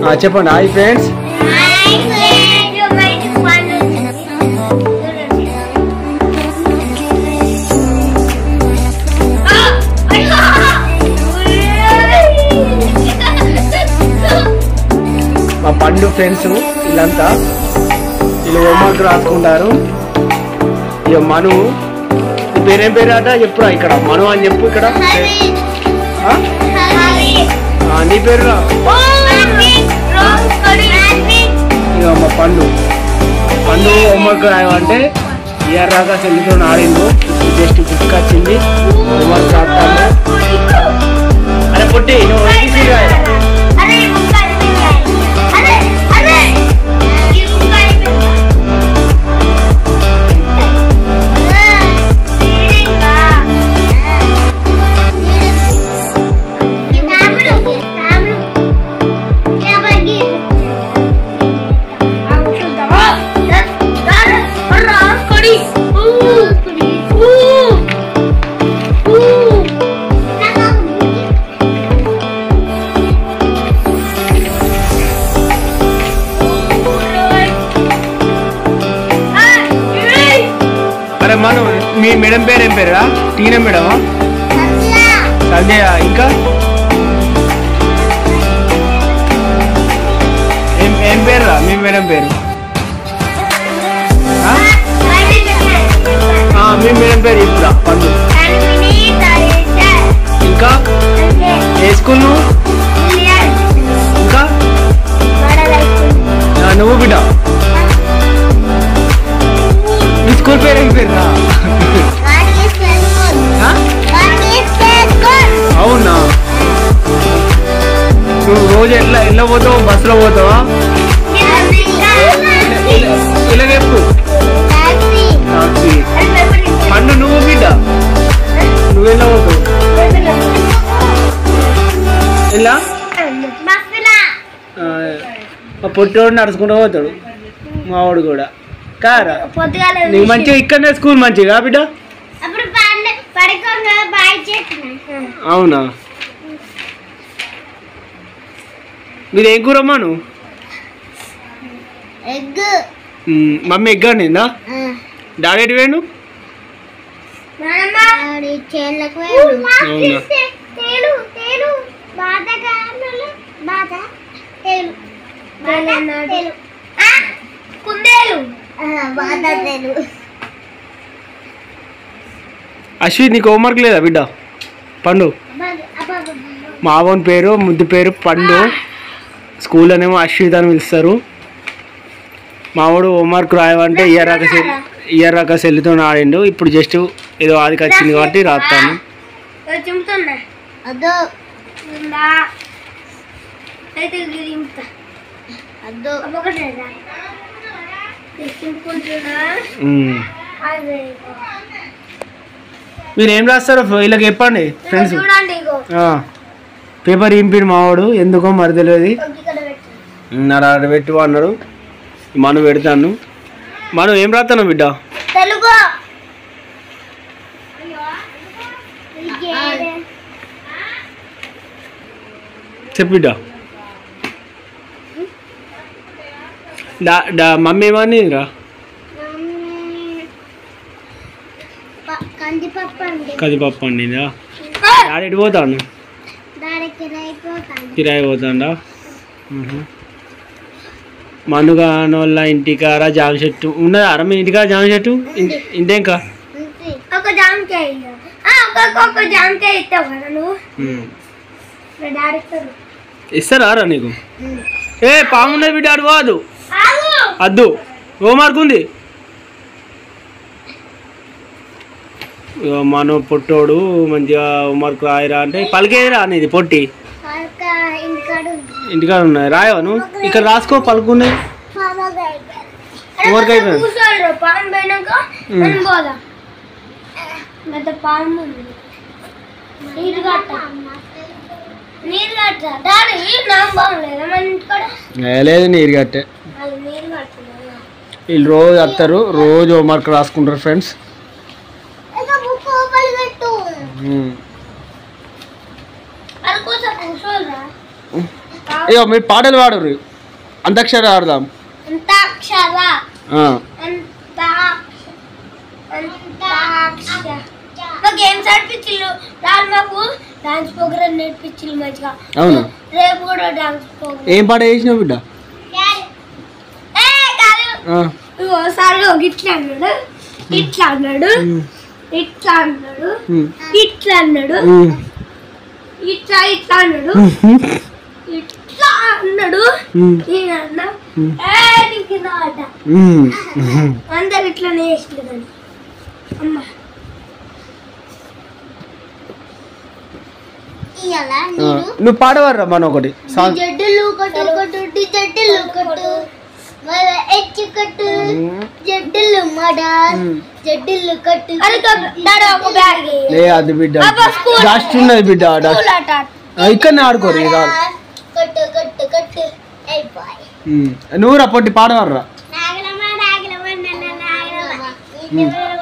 ఆ, చెప్పండి hi friends మా పండు ఫ్రెండ్స్ వీళ్ళంతా వీళ్ళు హోంవర్క్ రాసుకుంటారు ఇక మను నీ పేరేం పేరు అట చెప్పురా ఇక్కడ మను అని చెప్పు ఇక్కడ ఆ? ఆ, నీ పేరు రా ఇక మా పండు పండు హోంవర్క్ రాయమంటే ఇయర్ రాగా సెల్లితో ఆడిండు జస్ట్ బుక్ వచ్చింది హోంవర్క్ రాస్తాను అరే పుట్టి నువ్వు ABC రాయరా? అరే మను మీ మేడం పేరు ఏం పేరురా టీనా మేడమా సంజయ్ ఇంకా ఏం ఏం పేరురా మీ మేడం పేరు ఆ? ఆ, మీ మేడం పేరు ఇప్పుడా పండు ఇంకా ఏ స్కూల్ నువ్వు ఇంకా ఆ, నువ్వు బిడ్డ మీ స్కూల్ పేరు ఏం పేరురా ఆ? అవునా నువ్వు రోజు ఎట్లా ఎట్లా పోతావు బస్సులో పోతావా ఇలా చెప్పు టాక్సీ. పండు నువ్వు బిడ్డ నువ్వు ఎలా పోతావు ఎలా ఆ, మా పొట్టోడు నడుచుకుంటూ పోతాడు మావాడు కూడా కారా పొద్దుగాల నీకు మంచిగా ఇక్కడనే స్కూల్ మంచిగా బిడ్డ అప్పుడు పండు పడుకోగా బాయ్ చేసిన అవునా మీరు ఏం కూర అమ్మా నువ్వు ఎగ్ మ్, మమ్మీ ఎగ్గాడిందా డాడీ ఎటు వేణు చేనులకు అవునా తేలు తేలు బాధ కారణాలు బాధ తేలు బాధ తేలు ఆ, కుందేలు బాధ తేలు అశ్విత్ నీకు హోంవర్క్ లేదా బిడ్డ పండు మావోన్ పేరు ముద్దు పేరు పండు స్కూల్లోనేమో అశ్విత్ అని పిలుస్తారు మావాడు హోంవర్క్ రాయమంటే ఇయర్ రాక సెల్ ఇయర్ రాక సెల్లుతో ఆడిండు ఇప్పుడు జస్ట్ ఏదో ఆదికి వచ్చింది కాబట్టి రాస్తాను చింపుతున్నా అదో ఉందా అయితే చింపుతా అదో ఒకటే చింపుకుంటున్నా మ్. అదే మీరు ఏం రాస్తారో వీళ్ళకి చెప్పండి ఫ్రెండ్స్ చూడండి ఇగో పేపర్ ఇంపిడు మావాడు ఎందుకో మరి తెలియదు ఇక్కడ పెట్టు నాడు పెట్టు అన్నాడు మను పెడతాను మనం ఏం రాస్తాను బిడ్డ తెలుగు చెప్పు బిడ్డ డా డా మమ్మీ ఏమని రా కందిపప్పు అండి కదిపప్పు అండిదా డాడీ ఎటు పోతాను దానికి అయిపోతాను కిరాయి పోతాడా మనుగానోళ్ళ ఇంటికార జామ చెట్టు ఉన్నదా అర మీ ఇంటికార జామ చెట్టు ఇం- ఇంతేంకా ఒక జామకాయ ఇయ్య. ఆ, ఒక్కొక్క ఒక్క జామకాయ ఇస్తావు కదా నువ్వు ఉమ్. మా డాడీ ఇస్తాడు ఇస్తారా రా నీకు ఏ పామున్నది బిడ్డ అడు పోదు ఆగు. అద్దు హోంవర్క్ ఉంది ఇగో మన పొట్టోడు మంచిగా హోంవర్క్ రాయరా అంటే పలికేదిరా అనేది పొట్టి పలక ఇంటికాడ ఉంది. ఇంటికాడ ఉన్నాయి రాయవా నువ్వు ఇక్కడ రాసుకో పలుకున్నాయి పాపకి అయిపోయింది. Homework అరే, అయిపోయింది. కూర్చోండి, పాము పోయినాక ఉమ్. మనం పోదాం పెద్ద పాము ఉంది నీరు కట్ట నీరు కట్ట డాడీ నాకు బాగుండేదా మన ఇంటికాడ ఏ, లేదు నీరు కట్టే వాళ్ళు నీరు కట్టలేదు వీళ్ళు రోజు వస్తారు రోజు హోంవర్క్ రాసుకుంటారు ఫ్రెండ్స్ ఇంకా బుక్ ఓపెన్ పెట్టు అది కూర్చో కూర్చోరా అయ్యో మీరు పాటలు పాడరు అంతాక్షరి ఆడదాం అంతాక్షర ఆ. అంతాక్ష అంతాక్షర మాకు గేమ్స్ ఆడిపించిల్లు దాని మాకు డాన్స్ ప్రోగ్రామ్ నేర్పించిల్లు మంచిగా అవునా రేపు కూడా డాన్స్ ప్రోగ్రామ్ ఏం పాట వేసినావు బిడ్డ ఏ కాదు ఆ. ఒకసారి ఒక ఇట్లా అన్నాడు ఇట్లా అన్నాడు ఉమ్. ఇట్లా అన్నాడు ఉమ్. ఇట్లా అన్నాడు ఉమ్. ఇట్లా ఇట్లా అన్నాడు ఇట్లా అన్నాడు ఉమ్. నేను అన్నా ఉమ్. ఏ నీకు కింద పడ్డా ఉమ్. ఉమ్. అందరు ఇట్లానే వేసుకుంటాను అమ్మ ఆ, నువ్వు పాడవర్రా మన ఒకటి సాంగ్ జడ్డులు కొట్టు కొట్టు జడ్డులు కొట్టు మన ఎచ్చి కొట్టు జడ్డులు మడ ఉమ్. జడ్డులు కొట్టు అరే డాడీ ఒక బ్యాగ్ లే అది బిడ్డ అబ్బా, స్కూల్. డస్ట్ ఉన్నది బిడ్డ డస్ట్ స్కూల్ ఆట ఆ, ఇక్కడనే ఆడుకోరు ఇక కొట్టు కొట్టు కొట్టు ఏ బాయ్ నువ్వు రా పొట్టి పాడవర్రా నాగలమ్మ నాగలమ్మ నన్న నాగలమ్మ